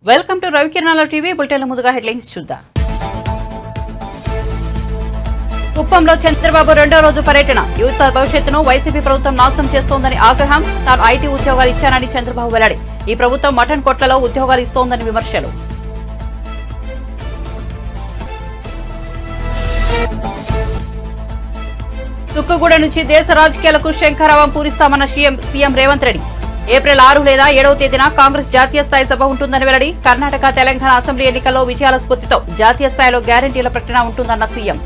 Welcome to రవికిరణాల TV బులెటిన్ల ముందుగా హెడ్లైన్స్ చూద్దాం కుప్పంలో చంద్రబాబు రెండో రోజు పర్యటన యువత భవిష్యత్తును వైసీపీ ప్రభుత్వం నాశనం చేస్తోందని ఆగ్రహం తాను ఐటీ ఉద్యోగాలు ఇచ్చానని చంద్రబాబు వెల్లడి ఈ ప్రభుత్వం మటన్ కొట్లలో ఉద్యోగాలు ఇస్తోందని విమర్శలు తుక్కుగూడ నుంచి దేశ రాజకీయాలకు శంఖారావం పూరిస్తామన్న CM CM Revanth Reddy April ఆరు లేదా ఏడవ తేదీన కాంగ్రెస్ జాతీయ స్థాయి సభ ఉంటుందని వెల్లడి కర్ణాటక తెలంగాణ అసెంబ్లీ ఎన్నికల్లో విజయాల స్ఫూర్తితో జాతీయ స్థాయిలో గ్యారంటీల ప్రకటన ఉంటుందన్న సీఎం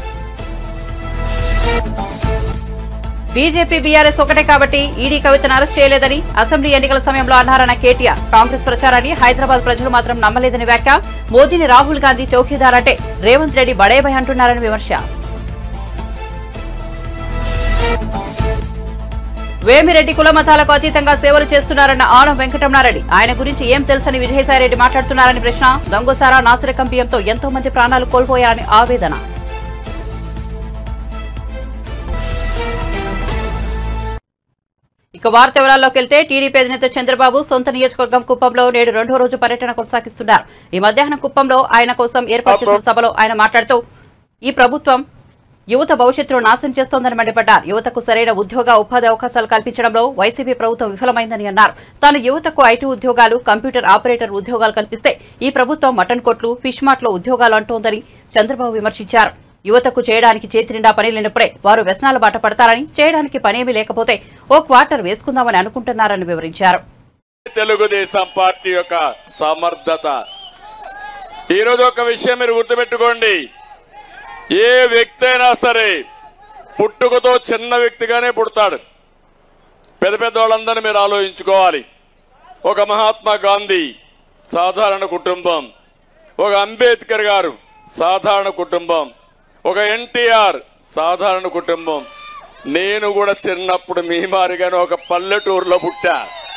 బీజేపీ బీఆర్ఎస్ ఒకటే కాబట్టి ఈడీ కవితను అరెస్ట్ చేయలేదని అసెంబ్లీ ఎన్నికల సమయంలో అన్నారన్న కేటీఆర్ కాంగ్రెస్ ప్రచారాన్ని హైదరాబాద్ ప్రజలు మాత్రం నమ్మలేదని వ్యాఖ్య మోదీని రాహుల్ గాంధీ చౌకీదార్ అంటే రేవంత్ రెడ్డి బడేబై అంటున్నారని విమర్శ వేమిరెడ్డి కుల మతాలకు అతీతంగా సేవలు చేస్తున్నారన్న ఆనం వెంకటరమణారెడ్డి ఆయన గురించి ఏం తెలుసని విజయసాయిరెడ్డి మాట్లాడుతున్నారని ప్రశ్న దొంగసారా నాసిరకం బియ్యంతో ఎంతో మంది ప్రాణాలు కోల్పోయారని ఆవేదన ఇక వార్త వివరాల్లోకి వెళ్తే టీడీపీ అధినేత చంద్రబాబు సొంత నియోజకవర్గం కుప్పంలో నేడు రెండో రోజు పర్యటన కొనసాగిస్తున్నారు ఈ మధ్యాహ్నం కుప్పంలో ఆయన కోసం ఏర్పాటు చేసిన సభలో ఆయన మాట్లాడుతూ ఈ ప్రభుత్వం యువత భవిష్యత్తును నాశనం చేస్తోందని మండిపడ్డారు యువతకు సరైన ఉద్యోగ ఉపాధి అవకాశాలు కల్పించడంలో వైసీపీ ప్రభుత్వం విఫలమైందని అన్నారు తాను యువతకు ఐటీ ఉద్యోగాలు కంప్యూటర్ ఆపరేటర్ ఉద్యోగాలు కల్పిస్తే ఈ ప్రభుత్వం మటన్ కొట్లు ఫిష్ మార్ట్లో ఉద్యోగాలు అంటోందని చంద్రబాబు విమర్శించారు యువతకు చేయడానికి చేతి నిండా పని లేనప్పుడే వారు వ్యసనాల బాట పడతారని చేయడానికి పనేమీ లేకపోతే ఓ క్వార్టర్ వేసుకుందామని అనుకుంటున్నారని వివరించారు తెలుగుదేశం పార్టీ యొక్క సమర్థత ఈరోజు ఒక విషయం మీరు గుర్తుపెట్టుకోండి ఏ వ్యక్తి అయినా సరే పుట్టుకతో చిన్న వ్యక్తిగానే పుడతాడు పెద్ద పెద్ద వాళ్ళందరినీ మీరు ఆలోచించుకోవాలి ఒక మహాత్మా గాంధీ సాధారణ కుటుంబం ఒక అంబేద్కర్ గారు సాధారణ కుటుంబం ఒక ఎన్టీఆర్ సాధారణ కుటుంబం నేను కూడా చిన్నప్పుడు మీ మారిగానే ఒక పల్లెటూరులో పుట్టా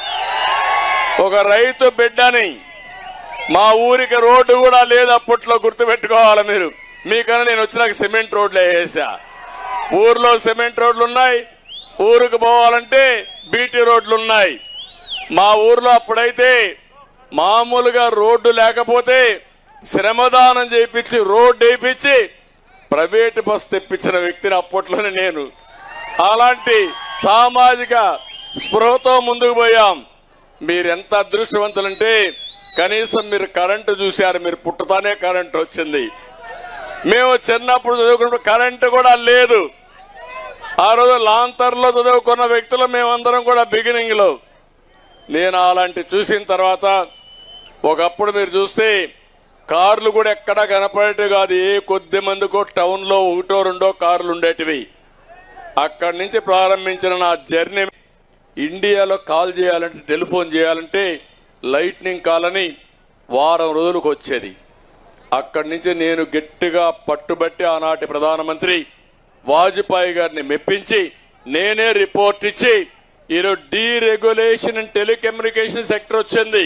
ఒక రైతు బిడ్డని మా ఊరికి రోడ్డు కూడా లేదు అప్పట్లో గుర్తుపెట్టుకోవాలి మీరు మీకన్నా నేను వచ్చినాక సిమెంట్ రోడ్లు వేసా ఊర్లో సిమెంట్ రోడ్లు ఉన్నాయి ఊరికి పోవాలంటే బీటీ రోడ్లు ఉన్నాయి మా ఊర్లో అప్పుడైతే మామూలుగా రోడ్డు లేకపోతే శ్రమదానం చేయించి రోడ్డు వేయించి ప్రైవేట్ బస్ తెప్పించిన వ్యక్తిని అప్పట్లోనే నేను అలాంటి సామాజిక స్పృహతో ముందుకు పోయాం మీరు ఎంత అదృష్టవంతులంటే కనీసం మీరు కరెంటు చూశారు మీరు పుట్టుతానే కరెంటు వచ్చింది మేము చిన్నప్పుడు చదువుకున్నప్పుడు కరెంటు కూడా లేదు ఆ రోజు లాంతర్లో చదువుకున్న వ్యక్తులు మేమందరం కూడా బిగినింగ్ లో నేను అలాంటి చూసిన తర్వాత ఒకప్పుడు మీరు చూస్తే కార్లు కూడా ఎక్కడా కనపడేవి కాదు ఏ కొద్ది మందికో టౌన్ లో ఒకటో రెండో కార్లు ఉండేటివి అక్కడి నుంచి ప్రారంభించిన నా జర్నీ ఇండియాలో కాల్ చేయాలంటే టెలిఫోన్ చేయాలంటే లైట్నింగ్ కాల్ అని వారం రోజులకు వచ్చేది అక్కడి నుంచి నేను గట్టిగా పట్టుబట్టి ఆనాటి ప్రధానమంత్రి వాజ్పేయి గారిని మెప్పించి నేనే రిపోర్ట్ ఇచ్చి ఈరోజు డీరెగ్యులేషన్ అండ్ టెలికమ్యూనికేషన్ సెక్టర్ వచ్చింది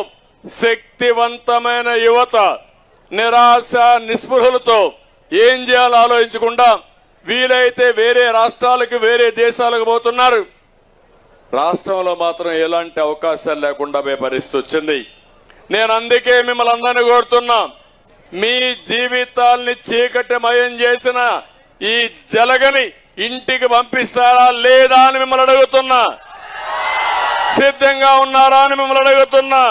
శక్తివంతమైన యువత నిరాశ నిస్పృహలతో ఏం చేయాలో ఆలోచించకుండా వీలైతే వేరే రాష్ట్రాలకు వేరే దేశాలకు పోతున్నారు రాష్ట్రంలో మాత్రం ఎలాంటి అవకాశాలు లేకుండా పోయే పరిస్థితి వచ్చింది నేను అందుకే మిమ్మల్ని అందరినీ కోరుతున్నా మీ జీవితాల్ని చీకటిమయం చేసిన ఈ జలగని ఇంటికి పంపిస్తారా లేదా అని మిమ్మల్ని అడుగుతున్నా సిద్ధంగా ఉన్నారా అని మిమ్మల్ని అడుగుతున్నా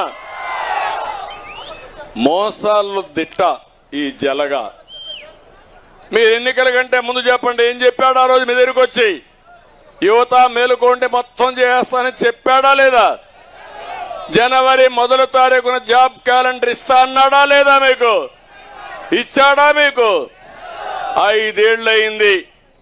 మోసాలు దిట్ట ఈ జలగా మీరు ఎన్నికల కంటే ముందు చెప్పండి ఏం చెప్పాడు ఆ రోజు మీ దగ్గరికి వచ్చి యువత మేలుకోండి మొత్తం చేస్తానని చెప్పాడా లేదా జనవరి మొదటి తారీఖున జాబ్ క్యాలెండర్ ఇస్తా అన్నాడా లేదా మీకు ఇచ్చాడా మీకు ఐదేళ్ళు అయింది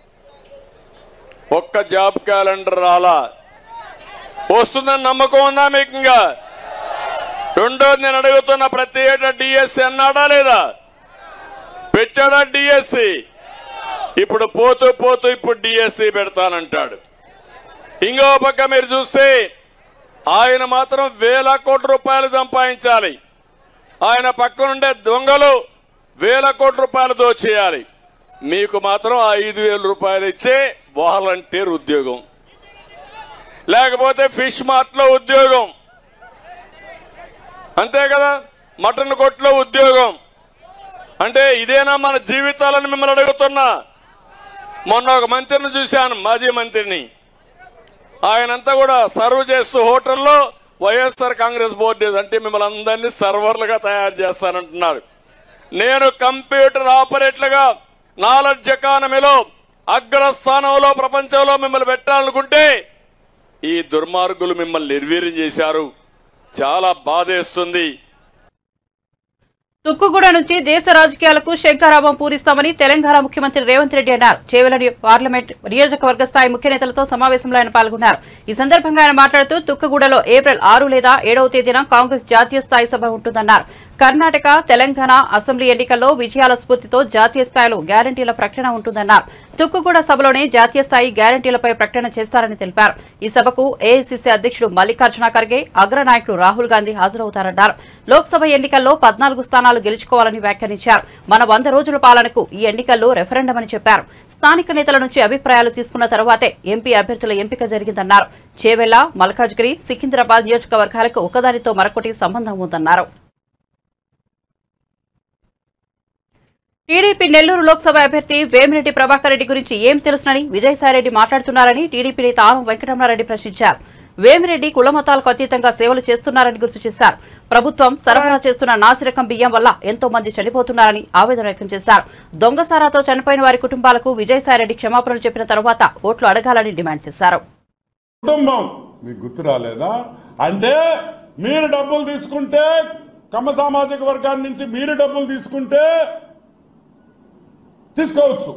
ఒక్క జాబ్ క్యాలెండర్ రాలా వస్తుందని నమ్మకం ఉందా మీకు ఇంకా రెండోది నేను అడుగుతున్న ప్రతి ఏటా డిఎస్సి అన్నాడా లేదా పెట్టాడా డిఎస్సి ఇప్పుడు పోతూ పోతూ ఇప్పుడు డిఎస్సి పెడతానంటాడు ఇంకో పక్క మీరు చూస్తే ఆయన మాత్రం వేల కోట్ల రూపాయలు సంపాదించాలి ఆయన పక్కనుండే దొంగలు వేల కోట్ల రూపాయలు దోచేయాలి మీకు మాత్రం ఐదు వేల రూపాయలు ఇచ్చే వాలంటీర్ ఉద్యోగం లేకపోతే ఫిష్ మార్ట్ లో ఉద్యోగం అంతే కదా మటన్ కొట్లో ఉద్యోగం అంటే ఇదేనా మన జీవితాలని మిమ్మల్ని అడుగుతున్నా మొన్న ఒక మంత్రిని చూశాను మాజీ మంత్రిని ఆయనంతా కూడా సర్వ్ చేస్తూ హోటల్లో వైఎస్ఆర్ కాంగ్రెస్ బోర్డు అంటే మిమ్మల్ని అందరినీ సర్వర్లుగా తయారు చేస్తానంటున్నారు నేను కంప్యూటర్ ఆపరేటర్గా నాలెడ్జ్ ఎకానమీలో అగ్రస్థానంలో ప్రపంచంలో మిమ్మల్ని పెట్టాలనుకుంటే ఈ దుర్మార్గులు మిమ్మల్ని నిర్వీర్యం చేశారు చాలా బాధేస్తుంది తుక్కుగూడ నుంచి దేశ రాజకీయాలకు శంకరాభం పూరిస్తామని తెలంగాణ ముఖ్యమంత్రి రేవంత్ రెడ్డి అన్నారు చేవెల పార్లమెంట్ నియోజకవర్గ స్థాయి ముఖ్య నేతలతో సమావేశంలో ఆయన పాల్గొన్నారు ఈ సందర్భంగా ఆయన మాట్లాడుతూ తుక్కుగూడలో ఏప్రిల్ ఆరు లేదా ఏడవ తేదీన కాంగ్రెస్ జాతీయ స్థాయి సభ ఉంటుందన్నారు కర్ణాటక తెలంగాణ అసెంబ్లీ ఎన్నికల్లో విజయాల స్ఫూర్తితో జాతీయ స్థాయిలో గ్యారంటీల ప్రకటన ఉంటుందన్నారు తుక్కుగూడ సభలోనే జాతీయ స్థాయి గ్యారంటీలపై ప్రకటన చేస్తారని తెలిపారు ఈ సభకు ఏఐసీసీ అధ్యక్షుడు మల్లికార్జున ఖర్గే అగ్రనాయకుడు రాహుల్ గాంధీ హాజరవుతారన్నారు లోక్సభ ఎన్నికల్లో పద్నాలుగు స్థానాలు గెలుచుకోవాలని వ్యాఖ్యానించారు మన వంద రోజుల పాలనకు ఈ ఎన్నికల్లో రెఫరెండం అని చెప్పారు స్థానిక నేతల నుంచి అభిప్రాయాలు తీసుకున్న తర్వాతే ఎంపీ అభ్యర్థుల ఎంపిక జరిగిందన్నారు చేవెళ్ల మల్కాజ్గిరి సికింద్రాబాద్ నియోజకవర్గాలకు ఒకదానితో మరొకటి సంబంధం ఉందన్నారు టీడీపీ నెల్లూరు లోక్సభ అభ్యర్థి వేమిరెడ్డి ప్రభాకర్ రెడ్డి గురించి ఏం తెలుసునని విజయసాయిరెడ్డి మాట్లాడుతున్నారని టీడీపీ నేత ఆనం వెంకటరమణారెడ్డి ప్రశ్నించారు వేమిరెడ్డి కులమతాలకు అతీతంగా సేవలు చేస్తున్నారని గుర్తు చేశారు ప్రభుత్వం సరఫరా చేస్తున్న నాసిరకం బియ్యం వల్ల ఎంతో మంది చనిపోతున్నారని ఆవేదన వ్యక్తం చేశారు దొంగసారాతో చనిపోయిన వారి కుటుంబాలకు విజయసాయిరెడ్డి క్షమాపణలు చెప్పిన తరువాత ఓట్లు అడగాలని డిమాండ్ చేశారు కుటుంబం మీకు గుర్తు రాలేదా అంటే మీరు డబ్బులు తీసుకుంటే కమ్మ సామాజిక వర్గాన్ని నుంచి మీరు డబ్బులు తీసుకుంటే తీసుకోవచ్చు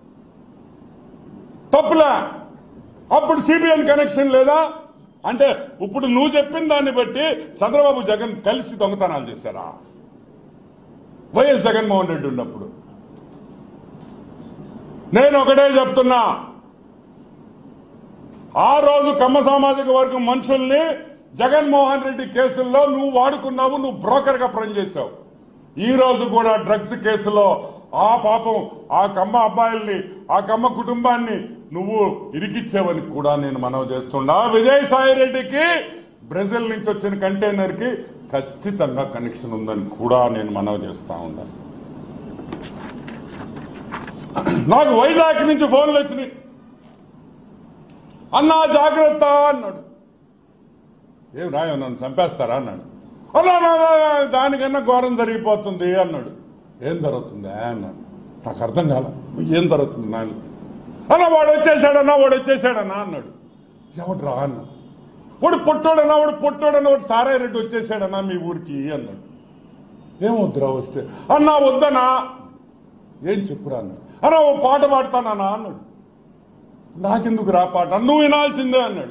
తప్పులే అప్పుడు సిబిఎన్ కనెక్షన్ లేదా అంటే ఇప్పుడు నువ్వు చెప్పిన దాన్ని బట్టి చంద్రబాబు జగన్ కలిసి దొంగతనాలు చేశారా వైఎస్ జగన్మోహన్ రెడ్డి ఉన్నప్పుడు నేను ఒకటే చెప్తున్నా ఆ రోజు కమ్మ సామాజిక వర్గం మనుషుల్ని జగన్మోహన్ రెడ్డి కేసుల్లో నువ్వు వాడుకున్నావు నువ్వు బ్రోకర్ గా పనిచేశావు ఈ రోజు కూడా డ్రగ్స్ కేసులో ఆ పాపం ఆ కమ్మ అబ్బాయిల్ని ఆ కమ్మ కుటుంబాన్ని నువ్వు ఇరికిచ్చావని కూడా నేను మనవి చేస్తున్నా విజయసాయి రెడ్డికి బ్రెజిల్ నుంచి వచ్చిన కంటైనర్ కి ఖచ్చితంగా కనెక్షన్ ఉందని కూడా నేను మనవి చేస్తా ఉన్నాను నాకు వైజాగ్ నుంచి ఫోన్లు వచ్చినాయి అన్నా జాగ్రత్త అన్నాడు ఏం రాయో నన్ను చంపేస్తారా అన్నాడు అన్నా నా, నా, నా, దానికన్నా ఘోరం జరిగిపోతుంది అన్నాడు ఏం జరుగుతుంది అన్నాడు నాకు అర్థం కాల ఏం జరుగుతుంది నాన్న అన్నా వాడు వచ్చేసాడన్నా వాడు వచ్చేసాడన్నా అన్నాడు ఎవడ్రా అన్నా వాడు పొట్టోడన్నా వాడు పొట్టోడన్నా వాడు సారాయి రెడ్డి వచ్చేసాడన్నా మీ ఊరికి అన్నాడు ఏమొద్దురా వస్తే అన్నా వద్దనా ఏం చెప్పురా అన్నాడు అన్నా ఓ పాట పాడతానా అన్నాడు నాకెందుకు రా పాట నువ్వు వినాల్సిందే అన్నాడు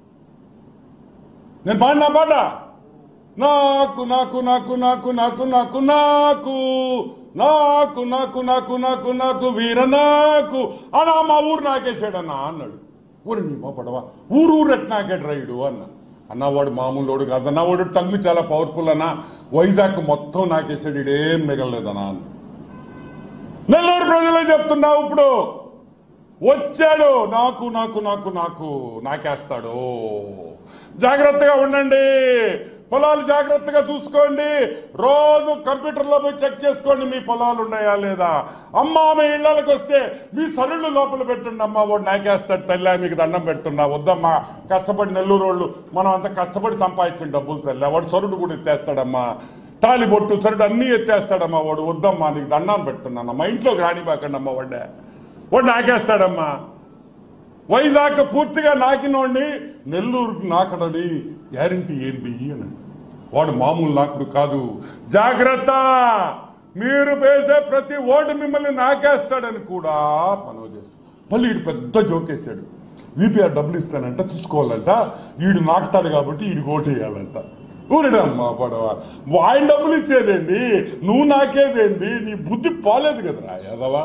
నేను పాడినా పాట నాకు నాకు నాకు నాకు నాకు నాకు నాకు నాకు నాకు నాకు నాకు నాకు వీర నాకు అన్నా మా ఊరు నాకేసాడన్నా అన్నాడు ఊరు నీ మా పడవా ఊరు ఊరు ఎట్ నాకేడు రైడు అన్న అన్న వాడు మామూలు వాడు కాదన్న వాడు టంగు చాలా పవర్ఫుల్ అన్న వైజాగ్ మొత్తం నాకేసాడు ఇడేం మిగలలేదన్నా అన్న నెల్లూరు ప్రజలు చెప్తున్నా ఇప్పుడు వచ్చాడు నాకు నాకు నాకు నాకు నాకేస్తాడు జాగ్రత్తగా ఉండండి పొలాలు జాగ్రత్తగా చూసుకోండి రోజు కంప్యూటర్లో పోయి చెక్ చేసుకోండి మీ పొలాలు ఉన్నాయా లేదా అమ్మ మీ ఇళ్ళకి వస్తే మీ సరుళ్ళు లోపల పెట్టుండి అమ్మ వాడు నాకేస్తాడు తల్లి మీకు దండం పెడుతున్నా వద్దమ్మా కష్టపడి నెల్లూరు వాళ్ళు మనం అంత కష్టపడి సంపాదించిన డబ్బులు తల్లి వాడు సరుడు కూడా ఎత్తేస్తాడమ్మా తాలి బొట్టు సరుడు అన్నీ ఎత్తేస్తాడమ్మా వాడు వద్దమ్మా నీకు దండం పెడుతున్నాను మా ఇంట్లోకి రానివ్వకండి అమ్మ వాడే వాడు నాకేస్తాడమ్మా వైజాగ్ పూర్తిగా నాకినోడిని నెల్లూరు నాకడని గ్యారంటీ ఏంటి అని వాడు మామూలు నాకుడు కాదు జాగ్రత్త మీరు వేసే ప్రతి ఓటు మిమ్మల్ని నాకేస్తాడని కూడా మనవి చేస్తాడు మళ్ళీ ఈడు పెద్ద జోకేశాడు విపిఆర్ డబ్బులు ఇస్తానంట చూసుకోవాలంట ఈడు నాకుతాడు కాబట్టి ఈడు ఓటేయాలంట ఊరిడమ్మా పడవ ఆయన డబ్బులు ఇచ్చేదేంది నువ్వు నాకేదేంది నీ బుద్ధి పోలేదు కదరా యాదవా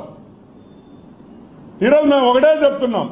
ఈరోజు మేము ఒకటే చెప్తున్నాం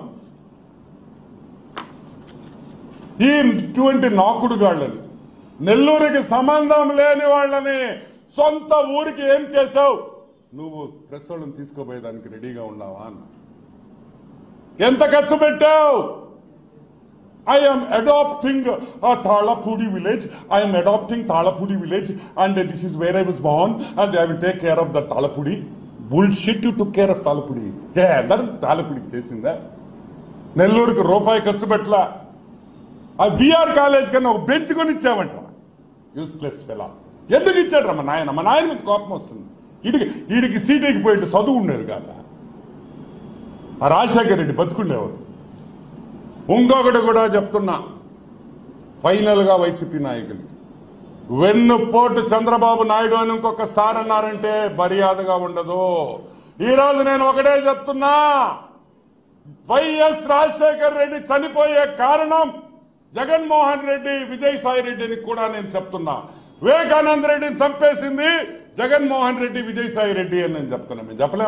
ఈ ఇటువంటి నాకుడు గాళ్ళని నెల్లూరుకి సంబంధం లేని వాళ్ళని సొంత ఊరికి ఏం చేశావు నువ్వు ప్రెస్ వాళ్ళని తీసుకుపోయేదానికి రెడీగా ఉన్నావా అన్న ఎంత ఖర్చు పెట్టావు I am adopting uh, Thalapudi village. I am adopting Thalapudi village, and uh, this is where I was born, and I will take care of the Thalapudi. Bullshit, you took care of Thalapudi. Yeah, అందరం తాళపూడికి చేసిందా నెల్లూరుకి రూపాయి ఖర్చు పెట్టలా ఆ VR college కన్నా ఒక bench కొని ఇచ్చామంట యూస్లెస్ ఫెలా ఎందుకు ఇచ్చాడు రా మా నాయన మా నాయన మీద కోపం వస్తుంది వీడికి వీడికి సీటీకి పోయింటే చదువు ఉండేది కాదా ఆ రాజశేఖర రెడ్డి బతుకుండేవాడు ఇంకొకటి కూడా చెప్తున్నా ఫైనల్గా వైసీపీ నాయకులకి వెన్నుపోటు చంద్రబాబు నాయుడు అని ఇంకొకసారి అన్నారంటే మర్యాదగా ఉండదు ఈరోజు నేను ఒకటే చెప్తున్నా వైఎస్ రాజశేఖర్ రెడ్డి చనిపోయే కారణం జగన్మోహన్ రెడ్డి విజయసాయి రెడ్డిని కూడా నేను చెప్తున్నా వివేకానంద రెడ్డిని చంపేసింది జగన్మోహన్ రెడ్డి విజయసాయి రెడ్డి అని నేను చెప్తున్నా మేము చెప్పలేము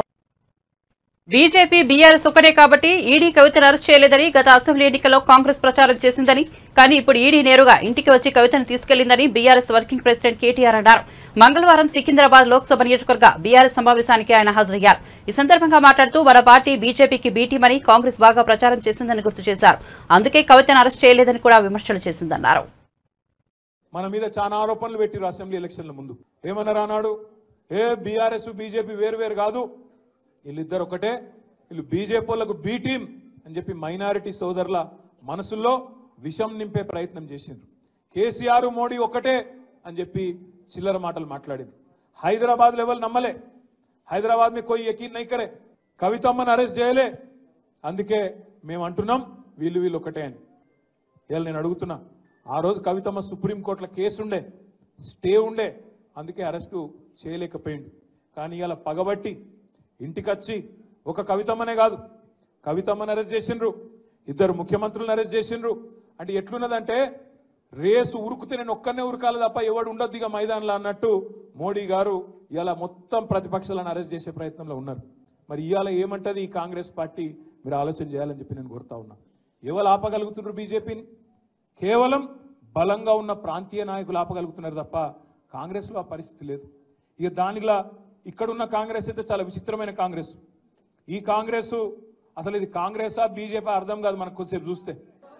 బీజేపీ బీఆర్ఎస్ ఒకటే కాబట్టి ఈడీ కవితను అరెస్ట్ చేయలేదని గత అసెంబ్లీ ఎన్నికల్లో కాంగ్రెస్ ప్రచారం చేసిందని కానీ ఇప్పుడు ఈడీ నేరుగా ఇంటికి వచ్చి కవితను తీసుకెళ్లిందని బీఆర్ఎస్ వర్కింగ్ ప్రెసిడెంట్ కేటీఆర్ అన్నారు మంగళవారం సికింద్రాబాద్ లోక్సభ నియోజకవర్గ బీఆర్ఎస్ సమావేశానికి ఆయన హాజరయ్యారు ఈ సందర్భంగా మాట్లాడుతూ మన పార్టీ బీజేపీకి బీటీమని కాంగ్రెస్ బాగా ప్రచారం చేసిందని గుర్తు చేశారు అందుకే కవితను అరెస్ట్ చేయలేదని కూడా విమర్శలు చేసిందన్నారు మన మీద చాలా ఆరోపణలు పెట్టిరు అసెంబ్లీ ఎలక్షన్ల ముందు ఏమన్నారు అన్నాడు ఏ బీఆర్ఎస్ బీజేపీ వేరు వేరు కాదు వీళ్ళిద్దరు ఒకటే వీళ్ళు బీజేపీ వాళ్ళకు బీ టీం అని చెప్పి మైనారిటీ సోదరుల మనసుల్లో విషం నింపే ప్రయత్నం చేసిండ్రు కేసీఆర్ మోడీ ఒకటే అని చెప్పి చిల్లర మాటలు మాట్లాడింది హైదరాబాద్ లెవెల్ నమ్మలే హైదరాబాద్ में कोई यकीन नहीं करे కవితమ్మని అరెస్ట్ చేయలే అందుకే మేము అంటున్నాం వీళ్ళు వీళ్ళు ఒకటే అని ఇవాళ నేను అడుగుతున్నా ఆ రోజు కవితమ్మ సుప్రీంకోర్టులో కేసు ఉండే స్టే ఉండే అందుకే అరెస్టు చేయలేకపోయింది కానీ ఇవాళ పగబట్టి ఇంటికి వచ్చి ఒక కవితమ్మనే కాదు కవితమ్మని అరెస్ట్ చేసిండ్రు ఇద్దరు ముఖ్యమంత్రులను అరెస్ట్ చేసిండ్రు అంటే ఎట్లున్నదంటే రేసు ఉరుకుతే నేను ఒక్కనే ఉరకాలి తప్ప ఎవడు ఉండొద్దు ఇక మైదానంలో అన్నట్టు మోడీ గారు ఇలా మొత్తం ప్రతిపక్షాలను అరెస్ట్ చేసే ప్రయత్నంలో ఉన్నారు మరి ఇవాళ ఏమంటది ఈ కాంగ్రెస్ పార్టీ మీరు ఆలోచన చేయాలని చెప్పి నేను కోరుతా ఉన్నా ఎవరు ఆపగలుగుతున్నారు బీజేపీని కేవలం బలంగా ఉన్న ప్రాంతీయ నాయకులు ఆపగలుగుతున్నారు తప్ప కాంగ్రెస్లో ఆ పరిస్థితి లేదు ఇక దానిలా ఇక్కడున్న కాంగ్రెస్ అయితే చాలా విచిత్రమైన కాంగ్రెస్ ఈ కాంగ్రెస్ అసలు ఇది కాంగ్రెసా బీజేపీ అర్థం కాదు మనకు కొద్దిసేపు చూస్తే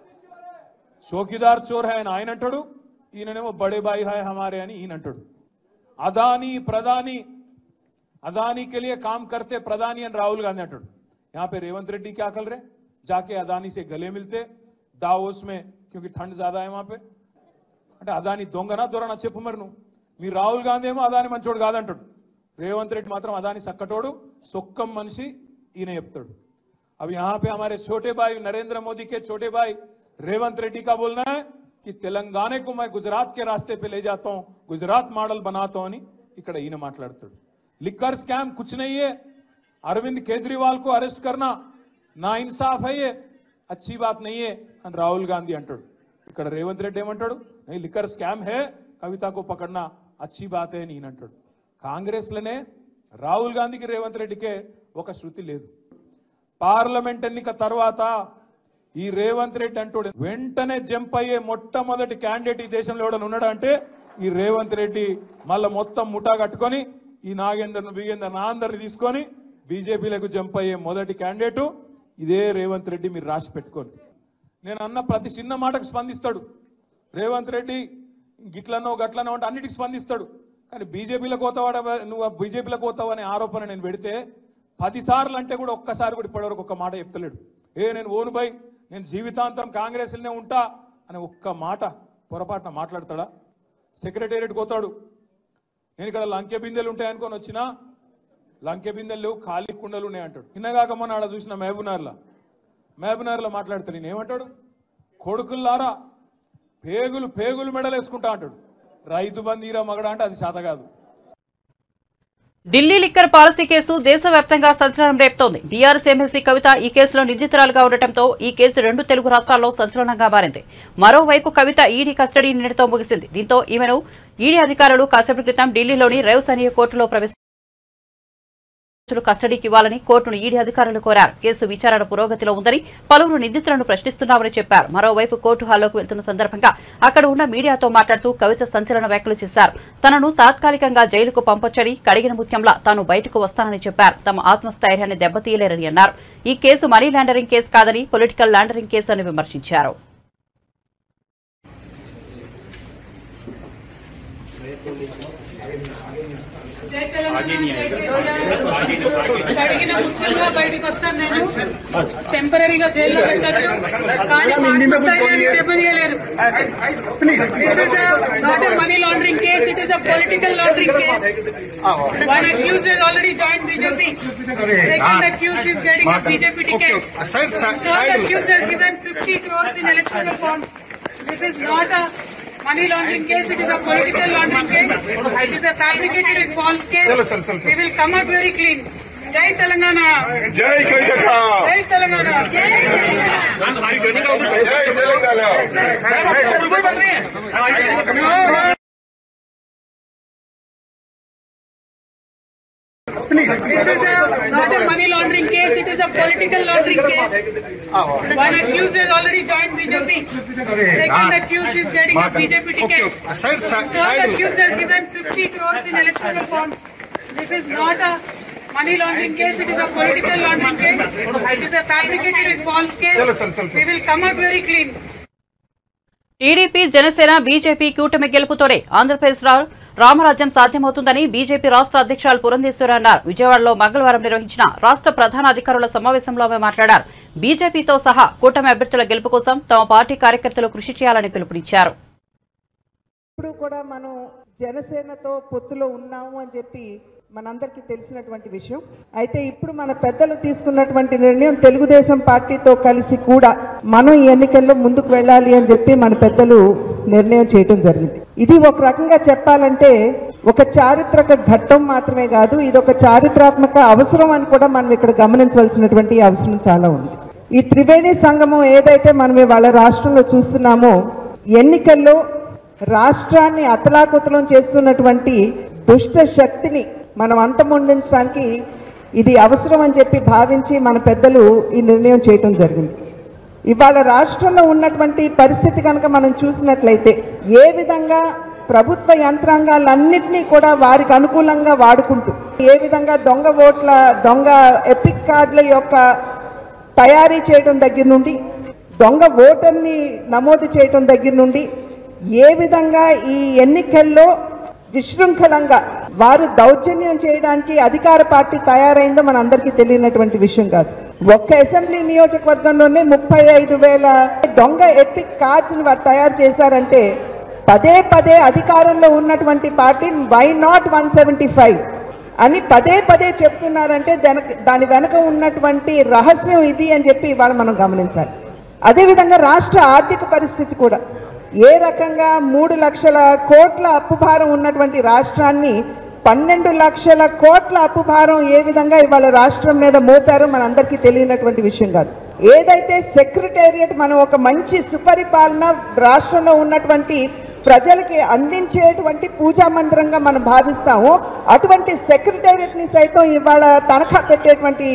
చౌకీదార్ చోర్ హై అని ఆయన అంటాడు ఈయననేమో బడే బాయి హాయ్ హమారే అని ఈయన అంటాడు అదానీ ప్రధాని अदानी के लिए काम करते प्रधानी एंड राहुल गांधी अंटाడు यहाँ पे रेवंत रेड्डी क्या कर रहे जाके अदानी से गले मिलते दावोस में क्योंकि ठंड ज्यादा है वहां पे అంటే అదాని దొంగనా దొరనా చెప్పు మరి నువ్వు మీ రాహుల్ గాంధీ ఏమో అదాని మంచోడు కాదంటాడు రేవంత్ రెడ్డి మాత్రం అదాని సక్కటోడు సొక్కం మనిషి ఈయన చెప్తాడు अब यहाँ पे हमारे छोटे भाई नरेंद्र मोदी के छोटे भाई रेवंत रेड्डी का बोलना है कि तेलंगाना को मैं गुजरात के रास्ते पे ले जाता हूं गुजरात मॉडल बनाता हूं అని ఇక్కడ ఈయన మాట్లాడతాడు लिक्कर स्कैम कुछ नहीं है अरविंद केजरीवाल को अरेस्ट करना ना इंसाफ है ये अच्छी बात नहीं है అని రాహుల్ గాంధీ అంటాడు ఇక్కడ రేవంత్ రెడ్డి ఏమంటాడు नहीं लिक्कर स्कैम है కవిత को पकड़ना अच्छी बात है అని ఈయన అంటాడు కాంగ్రెస్ లోనే రాహుల్ గాంధీకి రేవంత్ రెడ్డికే ఒక శృతి లేదు పార్లమెంట్ ఎన్నిక తర్వాత ఈ రేవంత్ రెడ్డి అంటాడు వెంటనే జంప్ అయ్యే మొట్టమొదటి క్యాండిడేట్ ఈ దేశంలో ఎవడన్నా ఉన్నాడా అంటే ఈ రేవంత్ రెడ్డి మళ్ళా మొత్తం ముఠా కట్టుకొని ఈ నాగేందర్ను బిగేందర్ నా అందరిని తీసుకొని బీజేపీలకు జంప్ అయ్యే మొదటి క్యాండిడేట్ ఇదే రేవంత్ రెడ్డి మీరు రాసి పెట్టుకోండి నేను అన్న ప్రతి చిన్న మాటకు స్పందిస్తాడు రేవంత్ రెడ్డి గిట్లనో గట్లనో అంటే అన్నిటికి స్పందిస్తాడు కానీ బీజేపీలకు పోతావాడ నువ్వు బీజేపీలకు పోతావు అనే ఆరోపణ నేను పెడితే పది సార్లు అంటే కూడా ఒక్కసారి కూడా ఇప్పటివరకు ఒక్క మాట చెప్తలేడు ఏ నేను ఓను బై నేను జీవితాంతం కాంగ్రెస్లోనే ఉంటా అని ఒక్క మాట పొరపాటున మాట్లాడతాడా సెక్రటేరియట్ పోతాడు నేను ఇక్కడ లంకె బిందెలు ఉంటాయనుకొని వచ్చినా లంకె బిందెలు లేవు ఖాళీ కుండలు ఉన్నాయి అంటాడు నిన్నగాక మొన్న ఆడ చూసిన మహబూనార్లా మహబూనార్లో మాట్లాడతాడు నేను ఏమంటాడు కొడుకుల్లారా పేగులు పేగులు మెడలు వేసుకుంటా అంటాడు రైతు బందీరా మగడ అంటే అది శాత కాదు ఢిల్లీ లిక్కర్ పాలసీ కేసు దేశవ్యాప్తంగా సంచలనం రేపుతోంది బీఆర్ఎస్ ఎమ్మెల్సీ కవిత ఈ కేసులో నిందితురాలుగా ఉండటంతో ఈ కేసు రెండు తెలుగు రాష్ట్రాల్లో సంచలనంగా మారింది మరోవైపు కవిత ఈడీ కస్టడీ నిన్నటితో ముగిసింది దీంతో ఈమెను ఈడీ అధికారులు కాసేపటి క్రితం ఢిల్లీలోని రేవ్స్ అనే కోర్టులో ప్రవేశ కస్టడీకి ఇవ్వాలని కోర్టును ఈడీ అధికారులు కోరారు కేసు విచారణ పురోగతిలో ఉందని పలువురు నిందితులను ప్రశ్నిస్తున్నామని చెప్పారు మరోవైపు కోర్టు హాల్లోకి వెళ్తున్న సందర్భంగా అక్కడ ఉన్న మీడియాతో మాట్లాడుతూ కవిత సంచలన వ్యాఖ్యలు చేశారు తనను తాత్కాలికంగా జైలుకు పంపొచ్చని కడిగిన ముత్యంలా తాను బయటకు వస్తానని చెప్పారు తమ ఆత్మస్థైర్యాన్ని దెబ్బతీయలేరని అన్నారు ఈ కేసు మనీ లాండరింగ్ కేసు కాదని పొలిటికల్ లాండరింగ్ కేసు అని విమర్శించారు అడిగిన ముఖ్యంగా బయటకు వస్తాను నేను టెంపరీగా జైల్లో పెట్టచ్చు కానీ పాకిస్తాన్ దెబ్బతీయలేరు this is not money laundering case it is a political laundering case one accused has already joined BJP. Second accused is getting a BJP ticket. Third accused has given 50 crores in electoral bonds. This is not a money laundering case, it is a political laundering case. It is a fabricated and false case. We will come out very clean. Jai Telangana! జై కవితక్క Jai Telangana! This is a, not a money laundering case, it is a political laundering case. One accused has already joined BJP. Second accused is getting a BJP ticket. Third accused has given 50 crores in electoral bonds. This is not a money laundering case, it is a political laundering case. It is a fabricated and false case. We will come out very clean. TDP Janasena BJP కూటమి గెలుపుతోనే ఆంధ్రప్రదేశ్ లో రామరాజ్యం సాధ్యమవుతుందని BJP రాష్ట్ర అధ్యక్షురాలు పురంధేశ్వరి అన్నారు విజయవాడలో మంగళవారం నిర్వహించిన రాష్ట్ర ప్రధాన అధికారుల సమావేశంలో ఆమె మాట్లాడారు బీజేపీతో సహా కూటమి అభ్యర్థుల గెలుపు కోసం తమ పార్టీ కార్యకర్తలు కృషి చేయాలని పిలుపునిచ్చారు ఇప్పుడు కూడా మనం జనసేనతో పొత్తులో ఉన్నాము అని చెప్పి మనందరికీ తెలిసినటువంటి విషయం అయితే ఇప్పుడు మన పెద్దలు తీసుకున్నటువంటి నిర్ణయం తెలుగుదేశం పార్టీతో కలిసి కూడా మనం ఈ ఎన్నికల్లో ముందుకు వెళ్ళాలి అని చెప్పి మన పెద్దలు నిర్ణయం చేయడం జరిగింది ఇది ఒక రకంగా చెప్పాలంటే ఒక చారిత్రక ఘట్టం మాత్రమే కాదు ఇది ఒక చారిత్రాత్మక అవసరం అని కూడా మనం ఇక్కడ గమనించవలసినటువంటి అవసరం చాలా ఉంది ఈ త్రివేణి సంగమం ఏదైతే మనం ఇవాళ రాష్ట్రంలో చూస్తున్నామో ఎన్నికల్లో రాష్ట్రాన్ని అతలాకుతలం చేస్తున్నటువంటి దుష్ట శక్తిని మనం అంతమొందించడానికి ఇది అవసరం అని చెప్పి భావించి మన పెద్దలు ఈ నిర్ణయం చేయటం జరిగింది ఇవాళ రాష్ట్రంలో ఉన్నటువంటి పరిస్థితి కనుక మనం చూసినట్లయితే ఏ విధంగా ప్రభుత్వ యంత్రాంగాలన్నింటినీ కూడా వారికి అనుకూలంగా వాడుకుంటూ ఏ విధంగా దొంగ ఓట్ల దొంగ ఎపిక్ కార్డుల యొక్క తయారీ చేయడం దగ్గర నుండి దొంగ ఓటర్ని నమోదు చేయడం దగ్గర నుండి ఏ విధంగా ఈ ఎన్నికల్లో విశృంఖలంగా వారు దౌర్జన్యం చేయడానికి అధికార పార్టీ తయారైందో మన అందరికీ తెలియనటువంటి విషయం కాదు ఒక్క అసెంబ్లీ నియోజకవర్గంలోనే ముప్పై ఐదు వేల దొంగ ఎపిక్ కార్డ్స్ వారు తయారు చేశారంటే పదే పదే అధికారంలో ఉన్నటువంటి party why not one seventy five అని పదే పదే చెప్తున్నారంటే దానికి దాని వెనక ఉన్నటువంటి రహస్యం ఇది అని చెప్పి ఇవాళ మనం గమనించాలి అదేవిధంగా రాష్ట్ర ఆర్థిక పరిస్థితి కూడా ఏ రకంగా మూడు లక్షల కోట్ల అప్పు భారం ఉన్నటువంటి రాష్ట్రాన్ని పన్నెండు లక్షల కోట్ల అప్పు భారం ఏ విధంగా ఇవాళ రాష్ట్రం మీద మోపారో మనందరికీ తెలియనటువంటి విషయం కాదు ఏదైతే సెక్రటేరియట్ మనం ఒక మంచి సుపరిపాలన రాష్ట్రంలో ఉన్నటువంటి ప్రజలకి అందించేటువంటి పూజా మందిరంగా మనం భావిస్తామో అటువంటి సెక్రటేరియట్ని సైతం ఇవాళ తనఖా పెట్టేటువంటి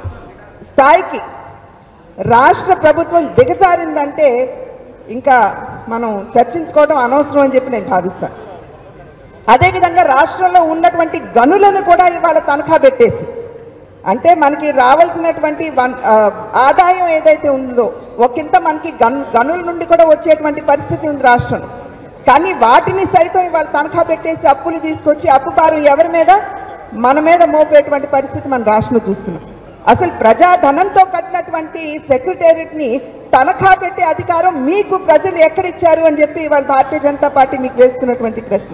స్థాయికి రాష్ట్ర ప్రభుత్వం దిగజారిందంటే ఇంకా మనం చర్చించుకోవడం అనవసరం అని చెప్పి నేను భావిస్తాను అదేవిధంగా రాష్ట్రంలో ఉన్నటువంటి గనులను కూడా ఇవాళ తనఖా పెట్టేసి అంటే మనకి రావాల్సినటువంటి వన్ ఆ, ఆదాయం ఏదైతే ఉందో ఒకంత మనకి గన్ గనుల నుండి కూడా వచ్చేటువంటి పరిస్థితి ఉంది రాష్ట్రం కానీ వాటిని సైతం ఇవాళ తనఖా పెట్టేసి అప్పులు తీసుకొచ్చి అప్పు భారం ఎవరి మీద మన మీద మోపేటువంటి పరిస్థితి మన రాష్ట్రంలో చూస్తున్నాం అసలు ప్రజాధనంతో కట్టినటువంటి సెక్రటేరియట్ ని తనఖా పెట్టే అధికారం మీకు ప్రజలు ఎక్కడిచ్చారు అని చెప్పి ఇవాళ భారతీయ జనతా పార్టీ మీకు వేస్తున్నటువంటి ప్రశ్న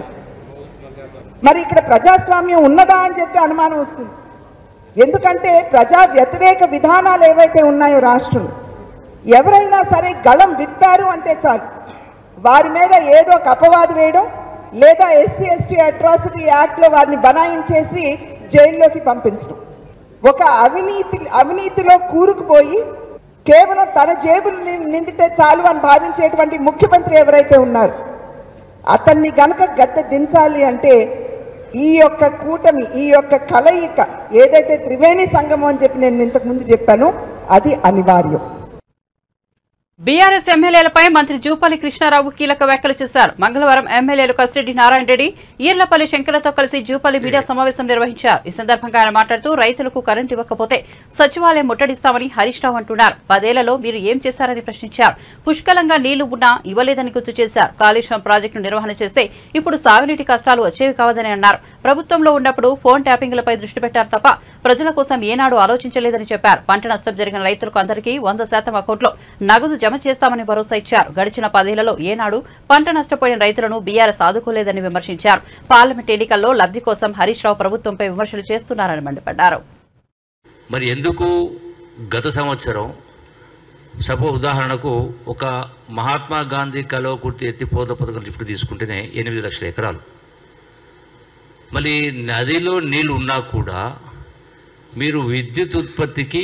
మరి ఇక్కడ ప్రజాస్వామ్యం ఉన్నదా అని చెప్పి అనుమానం వస్తుంది ఎందుకంటే ప్రజా వ్యతిరేక విధానాలు ఏవైతే ఉన్నాయో రాష్ట్రంలో ఎవరైనా సరే గళం విప్పారు అంటే చాలు వారి మీద ఏదో ఒక అపవాదు వేయడం లేదా ఎస్సీ ఎస్టీ అట్రాసిటీ యాక్ట్లో వారిని బనాయించేసి జైల్లోకి పంపించడం ఒక అవినీతి అవినీతిలో కూరుకుపోయి కేవలం తన జేబులు ని- నిండితే చాలు అని భావించేటువంటి ముఖ్యమంత్రి ఎవరైతే ఉన్నారు అతన్ని గనక గద్దె దించాలి అంటే ఈ యొక్క కూటమి ఈ యొక్క కలయిక ఏదైతే త్రివేణి సంగమం అని చెప్పి నేను ఇంతకు ముందు చెప్పానో అది అనివార్యం బీఆర్ఎస్ ఎమ్మెల్యేలపై మంత్రి జూపల్లి కృష్ణారావు కీలక వ్యాఖ్యలు చేశారు మంగళవారం ఎమ్మెల్యేలు కసిరెడ్డి నారాయణ రెడ్డి ఈర్లపల్లి శంకర్లతో కలిసి జూపల్లి మీడియా సమావేశం నిర్వహించారు ఈ సందర్భంగా ఆయన మాట్లాడుతూ రైతులకు కరెంటు ఇవ్వకపోతే సచివాలయం ముట్టడిస్తామని హరీష్ రావు అంటున్నారు పదేళ్లలో మీరు ఏం చేశారని ప్రశ్నించారు పుష్కలంగా నీళ్లు ఉన్నా ఇవ్వలేదని గుర్తు చేశారు కాళేశ్వరం ప్రాజెక్టు నిర్వహణ చేస్తే ఇప్పుడు సాగునీటి కష్టాలు వచ్చేవి కావదని అన్నారు ప్రభుత్వంలో ఉన్నప్పుడు ఫోన్ ట్యాపింగ్లపై దృష్టి పెట్టారు తప్ప ప్రజల కోసం ఏనాడు ఆలోచించలేదని చెప్పారు పంట నష్టం జరిగిన రైతులకు అందరికీ వంద శాతం అకౌంట్లో నగదు జమ చేస్తామని భరోసా ఇచ్చారు గడిచిన పదేళ్లలో ఏనాడు పంట నష్టపోయిన రైతులను బీఆర్ఎస్ ఆదుకోలేదని విమర్శించారు పార్లమెంట్ ఎన్నికల్లో లబ్ధి కోసం హరీష్ రావు ప్రభుత్వంపై విమర్శలు చేస్తున్నారని మండిపడ్డారు మరి ఎందుకు గత సంవత్సరం సపో ఉదాహరణకు ఒక మహాత్మా గాంధీ కలవకుర్తి ఎత్తిపోత పథకం లిఫ్ట్ తీసుకుంటేనే ఎనిమిది లక్షల ఎకరాలు మళ్ళీ నదిలో నీళ్ళు ఉన్నా కూడా మీరు విద్యుత్ ఉత్పత్తికి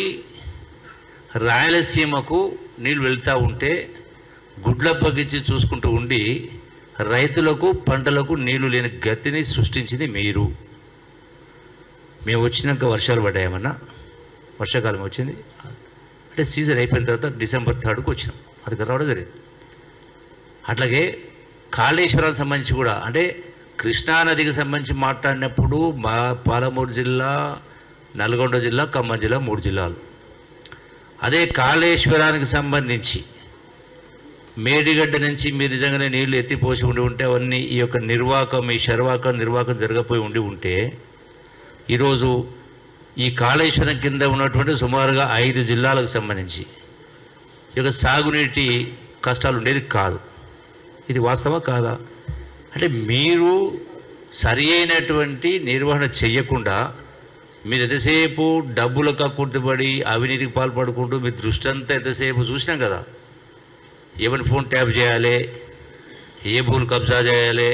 రాయలసీమకు నీళ్ళు వెళ్తూ ఉంటే గుడ్ల బగ్గించి చూసుకుంటూ ఉండి రైతులకు పంటలకు నీళ్లు లేని గతిని సృష్టించింది మీరు మేము వచ్చినాక వర్షాలు పడ్డాయేమన్నా వర్షాకాలం వచ్చింది అంటే సీజన్ అయిపోయిన తర్వాత డిసెంబర్ థర్డ్కి వచ్చినాం అది రావడం జరిగింది అట్లాగే కాళేశ్వరానికి సంబంధించి కూడా అంటే కృష్ణానదికి సంబంధించి మాట్లాడినప్పుడు మా పాలమూరు జిల్లా నల్గొండ జిల్లా ఖమ్మం జిల్లా మూడు జిల్లాలు అదే కాళేశ్వరానికి సంబంధించి మేడిగడ్డ నుంచి మీరు నిజంగానే నీళ్లు ఎత్తిపోసి ఉండి ఉంటే అవన్నీ ఈ యొక్క నిర్వాకం ఈ శర్వాకం నిర్వాకం జరగపోయి ఉండి ఉంటే ఈరోజు ఈ కాళేశ్వరం కింద ఉన్నటువంటి సుమారుగా ఐదు జిల్లాలకు సంబంధించి ఈ యొక్క సాగునీటి కష్టాలు ఉండేది కాదు ఇది వాస్తవా కాదా అంటే మీరు సరి అయినటువంటి నిర్వహణ చెయ్యకుండా మీరు ఎంతసేపు డబ్బులకు కక్కుర్తిపడి అవినీతికి పాల్పడుకుంటూ మీ దృష్టి అంతా ఎంతసేపు చూసినాం కదా ఎవరి ఫోన్ ట్యాప్ చేయాలి ఏ భూములు కబ్జా చేయాలి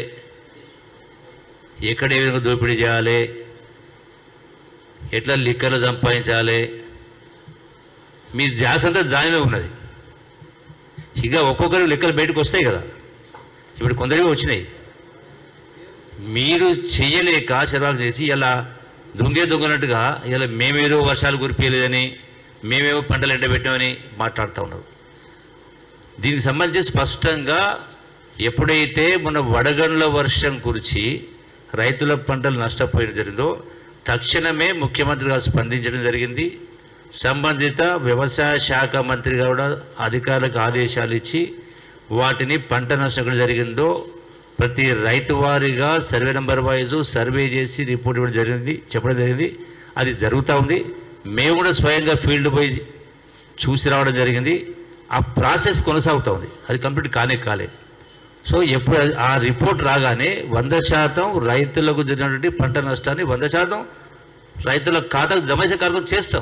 ఎక్కడ ఏ విధంగా దోపిడీ చేయాలి ఎట్లా లిక్కర్లు సంపాదించాలి మీ ధ్యాస అంతా దానిలో ఉన్నది ఇక ఒక్కొక్కరు లెక్కలు బయటకు వస్తాయి కదా ఇప్పుడు కొందరివి వచ్చినాయి మీరు చెయ్యలేక చిరాకు చేసి ఇలా దొంగే దొంగనట్టుగా ఇలా మేమేదో వర్షాలు కురిపించలేదని మేమేమో పంటలు ఎండబెట్టామని మాట్లాడుతూ ఉన్నారు దీనికి సంబంధించి స్పష్టంగా ఎప్పుడైతే మన వడగండ్ల వర్షం కురిచి రైతుల పంటలు నష్టపోయడం జరిగిందో తక్షణమే ముఖ్యమంత్రి గారు స్పందించడం జరిగింది సంబంధిత వ్యవసాయ శాఖ మంత్రి కూడా అధికారులకు ఆదేశాలు ఇచ్చి వాటిని పంట నష్టం ఎక్కడ జరిగిందో ప్రతి రైతు వారీగా సర్వే నెంబర్ వైజు సర్వే చేసి రిపోర్ట్ ఇవ్వడం జరిగింది చెప్పడం జరిగింది అది జరుగుతూ ఉంది మేము కూడా స్వయంగా ఫీల్డ్ పోయి చూసి రావడం జరిగింది ఆ ప్రాసెస్ కొనసాగుతూ ఉంది అది కంప్లీట్ కానే కాలేదు సో ఎప్పుడు అది- ఆ రిపోర్ట్ రాగానే వంద శాతం రైతులకు జరిగినటువంటి పంట నష్టాన్ని వంద శాతం రైతుల ఖాతాకు జమ చేసే కార్యక్రమం చేస్తాం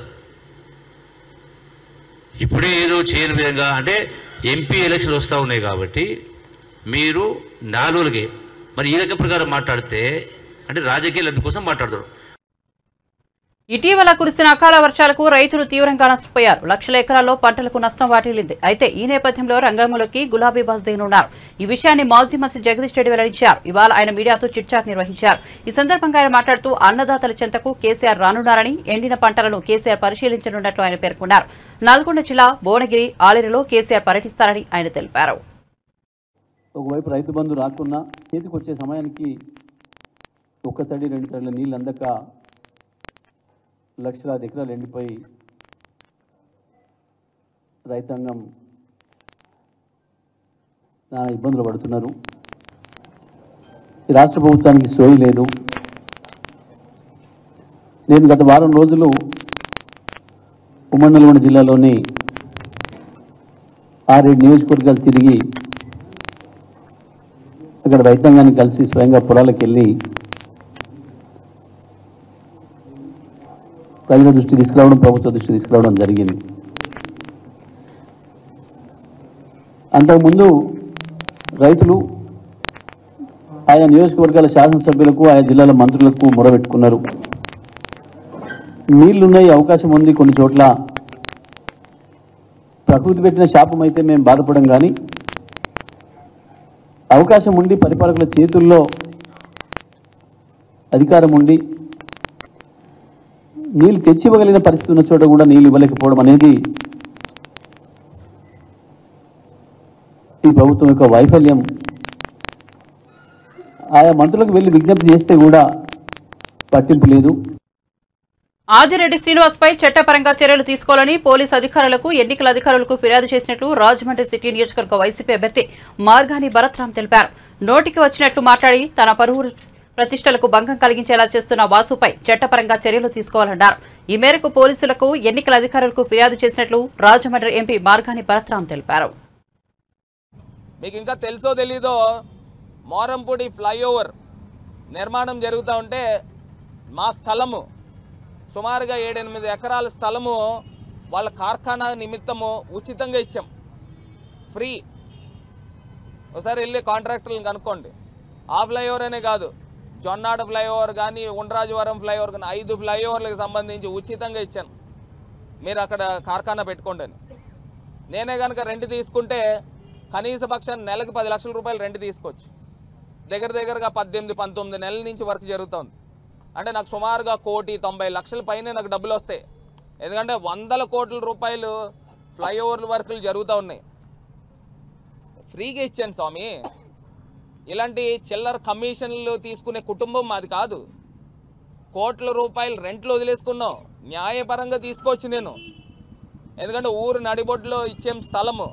ఇప్పుడే ఏదో చేయని విధంగా అంటే ఎంపీ ఎలక్షన్ వస్తూ ఉన్నాయి కాబట్టి మీరు నాలుగులకి మరి ఈ రకం ప్రకారం మాట్లాడితే అంటే రాజకీయ లబ్ధి కోసం మాట్లాడతారు ఇటీవల కురిసిన అకాల వర్షాలకు రైతులు తీవ్రంగా నష్టపోయారు లక్షల ఎకరాల్లో పంటలకు నష్టం వాటిల్లింది అయితే ఈ నేపథ్యంలో రంగంలోకి గులాబీ బాస్ దిగనున్నారు ఈ విషయాన్ని మాజీ మంత్రి జగదీష్ రెడ్డి వెల్లడించారు ఇవాళ ఆయన మీడియాతో చిట్చాట్ నిర్వహించారు ఈ సందర్భంగా ఆయన మాట్లాడుతూ అన్నదాతల చెంతకు కేసీఆర్ రానున్నారని ఎండిన పంటలను కేసీఆర్ పరిశీలించనున్నట్లు ఆయన పేర్కొన్నారు నల్గొండ జిల్లా భువనగిరి ఆలేరులో కేసీఆర్ పర్యటిస్తారని ఆయన తెలిపారు ఒకవైపు రైతు బంధు రాకున్నా చేతికి వచ్చే సమయానికి ఒక్క తడి రెండు తడిల నీళ్ళు అందక లక్షలాది ఎకరాలు ఎండిపోయి రైతాంగం నానా ఇబ్బందులు పడుతున్నారు ఈ రాష్ట్ర ప్రభుత్వానికి సోయి లేదు నేను గత వారం రోజులు ఉమ్మడి నల్గొండ జిల్లాలోని ఆరేడు నియోజకవర్గాలు తిరిగి అక్కడ రైతాంగాన్ని కలిసి స్వయంగా పొలాలకు వెళ్ళి ప్రజల దృష్టి తీసుకురావడం ప్రభుత్వ దృష్టి తీసుకురావడం జరిగింది అంతకుముందు రైతులు ఆయా నియోజకవర్గాల శాసనసభ్యులకు ఆయా జిల్లాల మంత్రులకు మొరబెట్టుకున్నారు నీళ్లున్నాయి అవకాశం ఉంది కొన్ని చోట్ల ప్రకృతి పెట్టిన శాపం అయితే మేము బాధపడం కానీ అవకాశం ఉండి పరిపాలకుల చేతుల్లో అధికారం ఉండి నీళ్ళు తెచ్చివ్వగలిగిన పరిస్థితి ఉన్న చోట కూడా నీళ్ళు ఇవ్వలేకపోవడం అనేది ఈ ప్రభుత్వం యొక్క వైఫల్యం ఆయా మంత్రులకు వెళ్ళి విజ్ఞప్తి చేస్తే కూడా పట్టింపు లేదు ఆదిరెడ్డి శ్రీనివాస్ పై చట్టపరంగా చర్యలు తీసుకోవాలని పోలీసు అధికారులకు ఎన్నికల అధికారులకు ఫిర్యాదు చేసినట్లు రాజమండ్రి సిటీ నియోజకవర్గ వైసీపీ అభ్యర్థి మార్గాని భరత్రాం తెలిపారు నోటికి వచ్చినట్లు మాట్లాడి తన పరువు ప్రతిష్టలకు భంగం కలిగించేలా చేస్తున్న వాసుపై చట్టపరంగా చర్యలు తీసుకోవాలన్నారు ఈ మేరకు పోలీసులకు ఎన్నికల అధికారులకు ఫిర్యాదు చేసినట్లు రాజమండ్రి ఎంపీ మార్గాని భరత్రాం తెలిపారు మీకు ఇంకా తెలుసో తెలీదో మోరంపూడి ఫ్లైఓవర్ నిర్మాణం జరుగుతూ ఉంటే మా స్థలము సుమారుగా ఏడెనిమిది ఎకరాల స్థలము వాళ్ళ కార్ఖానా నిమిత్తము ఉచితంగా ఇచ్చాం ఫ్రీ ఒకసారి వెళ్ళి కాంట్రాక్టర్లను కనుక్కోండి ఆ ఫ్లైఓవర్ అనే కాదు జొన్నాడ ఫ్లైఓవర్ కానీ ఉండ్రాజవరం ఫ్లైఓవర్ కానీ ఐదు ఫ్లైఓవర్లకు సంబంధించి ఉచితంగా ఇచ్చాను మీరు అక్కడ కార్ఖానా పెట్టుకోండి అని నేనే కనుక రెంట్ తీసుకుంటే కనీస పక్షాన్ని నెలకు పది లక్షల రూపాయలు రెంట్ తీసుకోవచ్చు దగ్గర దగ్గరగా పద్దెనిమిది పంతొమ్మిది నెలల నుంచి వర్క్ జరుగుతుంది అంటే నాకు సుమారుగా కోటి తొంభై లక్షల పైనే నాకు డబ్బులు వస్తాయి ఎందుకంటే వందల కోట్ల రూపాయలు ఫ్లైఓవర్ల వర్కులు జరుగుతూ ఉన్నాయి ఫ్రీగా ఇచ్చాను స్వామి ఇలాంటి చిల్లర కమిషన్లు తీసుకునే కుటుంబం మాది కాదు కోట్ల రూపాయలు రెంట్లు వదిలేసుకున్నాం న్యాయపరంగా తీసుకోవచ్చు నేను ఎందుకంటే ఊరు నడిబొడ్లో ఇచ్చేం స్థలము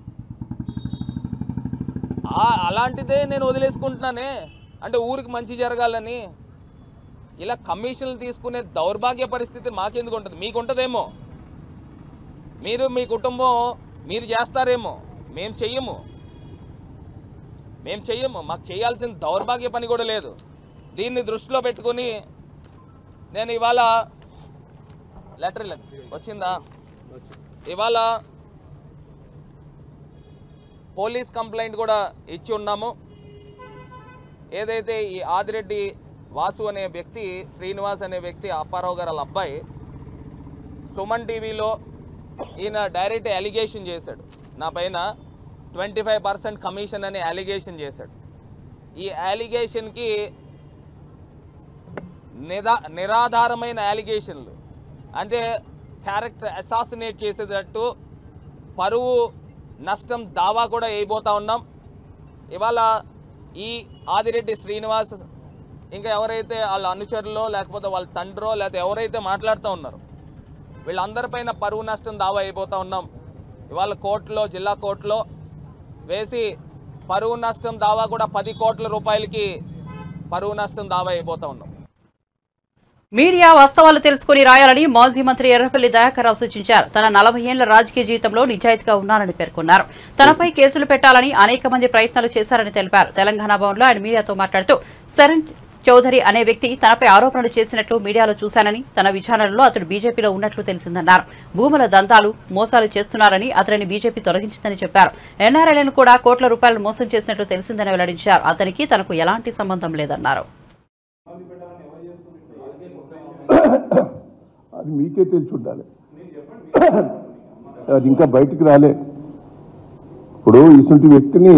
ఆ- అలాంటిదే నేను వదిలేసుకుంటున్నానే అంటే ఊరికి మంచి జరగాలని ఇలా కమిషన్లు తీసుకునే దౌర్భాగ్య పరిస్థితి మాకెందుకు ఉంటుంది మీకు ఉంటుందేమో మీరు మీ కుటుంబం మీరు చేస్తారేమో మేము చెయ్యము మేము చెయ్యము మాకు చేయాల్సిన దౌర్భాగ్య పని కూడా లేదు దీన్ని దృష్టిలో పెట్టుకుని నేను ఇవాళ లెటర్ వచ్చిందా ఇవాళ పోలీస్ కంప్లైంట్ కూడా ఇచ్చి ఉన్నాము ఏదైతే ఈ ఆదిరెడ్డి వాసు అనే వ్యక్తి శ్రీనివాస్ అనే వ్యక్తి అప్పారావు గారు వాళ్ళ అబ్బాయి సుమన్ టీవీలో ఈయన డైరెక్ట్ అలిగేషన్ చేశాడు నా పైన ట్వంటీ ఫైవ్ పర్సెంట్ కమిషన్ అనే అలిగేషన్ చేశాడు ఈ అలిగేషన్కి నిదా నిరాధారమైన అలిగేషన్లు అంటే క్యారెక్టర్ అసాసినేట్ చేసేటట్టు పరువు నష్టం దావా కూడా వేయబోతా ఉన్నాం ఇవాళ ఈ ఆదిరెడ్డి శ్రీనివాస్ ఇంకా ఎవరైతే వాళ్ళ అనుచరులో లేకపోతే వాళ్ళ తండ్రో లేకపోతే ఎవరైతే మాట్లాడుతూ ఉన్నారో వీళ్ళందరిపైన పరువు నష్టం దావా అయిపోతూ ఉన్నాం ఇవాళ కోర్టులో జిల్లా కోర్టులో వేసి పరువు నష్టం దావా కూడా పది కోట్ల రూపాయలకి పరువు నష్టం దావా అయిపోతూ ఉన్నాం మీడియా వాస్తవాలు తెలుసుకుని రాయాలని మాజీ మంత్రి ఎర్రపల్లి దయాకర్రావు సూచించారు తన నలభై ఏళ్ల రాజకీయ జీవితంలో నిజాయితీగా ఉన్నారని పేర్కొన్నారు తనపై కేసులు పెట్టాలని అనేక మంది ప్రయత్నాలు చేశారని తెలిపారు తెలంగాణ భవన్లో ఆయన మీడియాతో మాట్లాడుతూ శరణ్ చౌదరి అనే వ్యక్తి తనపై ఆరోపణలు చేసినట్లు మీడియాలో చూశానని తన విచారణలో అతడు బీజేపీలో ఉన్నట్లు తెలిసిందన్నారు భూముల దందాలు మోసాలు చేస్తున్నారని అతనిని బీజేపీ తొలగించిందని చెప్పారు ఎన్ఆర్ఐలను కూడా కోట్ల రూపాయలు మోసం చేసినట్లు తెలిసిందని వెల్లడించారు అతనికి తనకు ఎలాంటి సంబంధం లేదన్నారు అది మీకే తెలిసి ఉండాలి అది ఇంకా బయటికి రాలే ఇప్పుడు ఇసుంటి వ్యక్తిని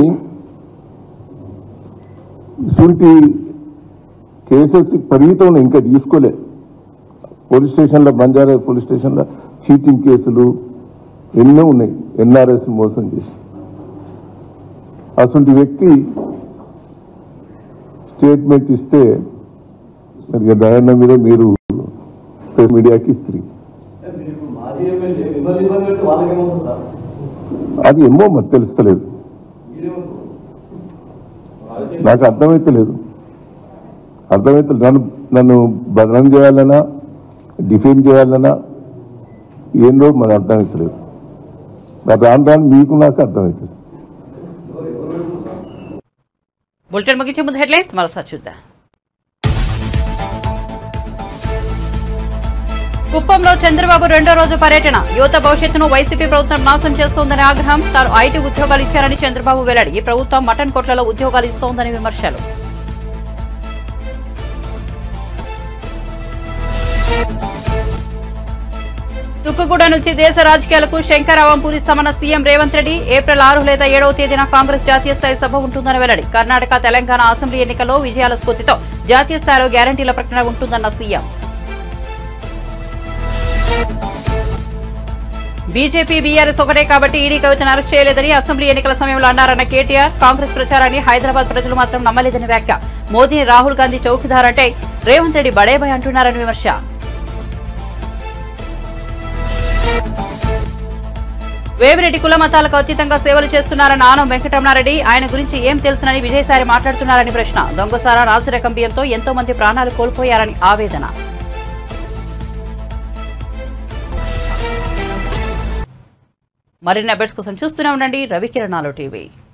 ఇసుంటి కేసెస్ పరిమితం ఉన్నాయి, ఇంకా తీసుకోలే పోలీస్ స్టేషన్లో బంజారా పోలీస్ స్టేషన్లో చీటింగ్ కేసులు ఎన్నో ఉన్నాయి ఎన్ఆర్ఎస్ మోసం చేసి అసలు వ్యక్తి స్టేట్మెంట్ ఇస్తే మరి దయాన్న మీద మీరు ప్రెస్ మీడియాకి ఇస్త్రీ అది ఏమో మరి తెలుస్తలేదు నాకు అర్థమైతలేదు అర్థమైతే నన్ను నన్ను బదనం చేయాలన్నా డిఫేమ్ చేయాలన్నా ఏందో మరి అర్థమవుతలేదు నా రాను రాను మీకు నాకు అర్థమవుతుంది బులెటిన్ ముగించే ముందు హెడ్లైన్స్ మరోసారి చూద్దాం కుప్పంలో చంద్రబాబు రెండో రోజు పర్యటన యువత భవిష్యత్తును వైసీపీ ప్రభుత్వం నాశనం చేస్తోందని ఆగ్రహం తాను ఐటీ ఉద్యోగాలు ఇచ్చారని చంద్రబాబు వెల్లడి ఈ ప్రభుత్వం మటన్ కొట్లలో ఉద్యోగాలు ఇస్తోందని విమర్శలు తుక్కుగూడ నుంచి దేశ రాజకీయాలకు శంకరావం పూరిస్తామన్న సీఎం రేవంత్ రెడ్డి ఏప్రిల్ ఆరు లేదా ఏడవ తేదీన కాంగ్రెస్ జాతీయ స్థాయి సభ ఉంటుందని వెల్లడి కర్ణాటక తెలంగాణ అసెంబ్లీ ఎన్నికల్లో విజయాల స్ఫూర్తితో జాతీయ స్థాయిలో గ్యారంటీల ప్రకటన ఉంటుందన్న సీఎం బీజేపీ బీఆర్ఎస్ ఒకటే కాబట్టి ఈడీ కవితను అరెస్ట్ చేయలేదని అసెంబ్లీ ఎన్నికల సమయంలో అన్నారన్న కేటీఆర్ కాంగ్రెస్ ప్రచారాన్ని హైదరాబాద్ ప్రజలు మాత్రం నమ్మలేదని వ్యాఖ్య మోదీని రాహుల్ గాంధీ చౌకీదార్ అంటే రేవంత్ రెడ్డి బడేబాయ్ అంటున్నారని విమర్శ వేమిరెడ్డి కుల మతాలకు అతీతంగా సేవలు చేస్తున్నారన్న ఆనం వెంకటరమణారెడ్డి ఆయన గురించి ఏం తెలుసునని విజయసాయి మాట్లాడుతున్నారని ప్రశ్న దొంగసారా నాసిరకం బియ్యంతో ఎంతో మంది ప్రాణాలు కోల్పోయారని ఆవేదన మరిన్ని అప్డేట్స్ కోసం చూస్తూనే ఉండండి రవికిరణాలు టీవీ